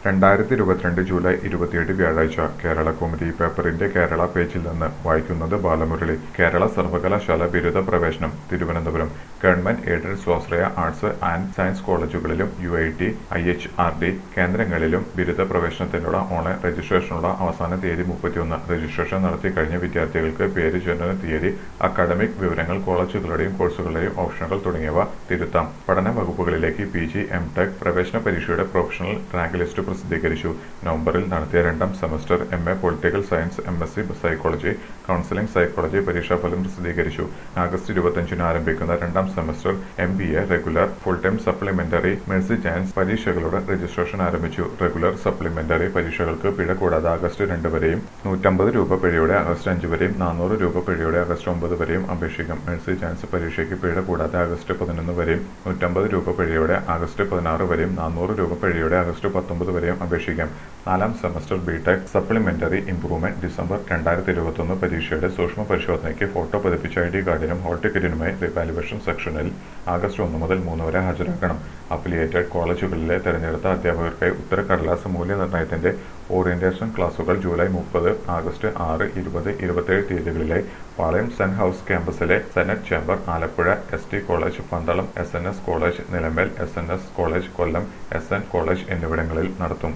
രണ്ടായിരത്തി ഇരുപത്തിരണ്ട് ജൂലൈ ഇരുപത്തിയേഴ് വ്യാഴാഴ്ച കേരള കൗമുദി പേപ്പറിന്റെ കേരള പേജിൽ നിന്ന് വായിക്കുന്നത് ബാലമുരളി കേരള സർവകലാശാല ബിരുദ പ്രവേശനം തിരുവനന്തപുരം ഗവൺമെന്റ് എയ്ഡഡ് സ്വാശ്രയ ആർട്സ് ആൻഡ് സയൻസ് കോളേജുകളിലും U I T I H R D കേന്ദ്രങ്ങളിലും ബിരുദ പ്രവേശനത്തിനുള്ള ഓൺലൈൻ രജിസ്ട്രേഷനുള്ള അവസാന തീയതി മുപ്പത്തിയൊന്ന് രജിസ്ട്രേഷൻ നടത്തി കഴിഞ്ഞ വിദ്യാർത്ഥികൾക്ക് പേര് ജനന തീയതി അക്കാഡമിക് വിവരങ്ങൾ കോളേജുകളുടെയും കോഴ്സുകളുടെയും ഓപ്ഷനുകൾ തുടങ്ങിയവ തിരുത്താം പഠന വകുപ്പുകളിലേക്ക് പി ജി എം ടെക് പ്രവേശന പരീക്ഷയുടെ പ്രൊഫഷണൽ റാങ്ക് ലിസ്റ്റ് പ്രസിദ്ധീകരിച്ചു നവംബറിൽ നടത്തിയ രണ്ടാം semester M A political science M S C psychology counselling psychology പരീക്ഷാഫലം പ്രസിദ്ധീകരിച്ചു ആഗസ്റ്റ് ഇരുപത്തിയഞ്ചിന് ആരംഭിക്കുന്ന രണ്ടാം semester M B A regular full time supplementary mercy chance പരീക്ഷകളുടെ രജിസ്ട്രേഷൻ ആരംഭിച്ചു റെഗുലർ സപ്ലിമെന്ററി പരീക്ഷകൾക്ക് പിഴ കൂടാതെ ആഗസ്റ്റ് രണ്ട് വരെയും നൂറ്റമ്പത് രൂപ പിഴയോടെ ആഗസ്റ്റ് അഞ്ച് വരെയും നാനൂറ് രൂപ പിഴയോടെ ആഗസ്റ്റ് ഒമ്പത് വരെയും അപേക്ഷിക്കാം മെഴ്സി ചാൻസ് പരീക്ഷയ്ക്ക് പിഴ കൂടാതെ ആഗസ്റ്റ് പതിനൊന്ന് വരെയും നൂറ്റമ്പത് രൂപ പിഴയോടെ ആഗസ്റ്റ് പതിനാറ് വരെയും നാനൂറ് രൂപ പിഴയോടെ ആഗസ്റ്റ് പത്തൊമ്പത് വരെയും അപേക്ഷിക്കാം നാലാം semester B tech supplementary improvement December രണ്ടായിരത്തി ഇരുപത്തൊന്ന് പരീക്ഷയുടെ സൂക്ഷ്മ പരിശോധനയ്ക്ക് ഫോട്ടോ പതിപ്പിച്ച ഐ ഡി കാർഡിനും ഹോൾ ടിക്കറ്റിനുമായി റിവാലുവേഷൻ സെക്ഷനിൽ ആഗസ്റ്റ് ഒന്ന് മുതൽ മൂന്ന് വരെ ഹാജരാക്കണം അഫിലിയേറ്റഡ് കോളേജുകളിലെ തെരഞ്ഞെടുത്ത അധ്യാപകർക്കായി ഉത്തരക്കടലാസ് മൂല്യനിർണ്ണയത്തിന്റെ ഓറിയന്റേഷൻ ക്ലാസുകൾ ജൂലൈ മുപ്പത് ആഗസ്റ്റ് ആറ് ഇരുപത് ഇരുപത്തിയേഴ് തീയതികളിലായി പാളയം സെൻ ഹൗസ് ക്യാമ്പസിലെ senate chamber Alappuzha S T college Pandalam S N S college Nilamel S N S college Kollam S N college എന്നിവിടങ്ങളിൽ നടത്തും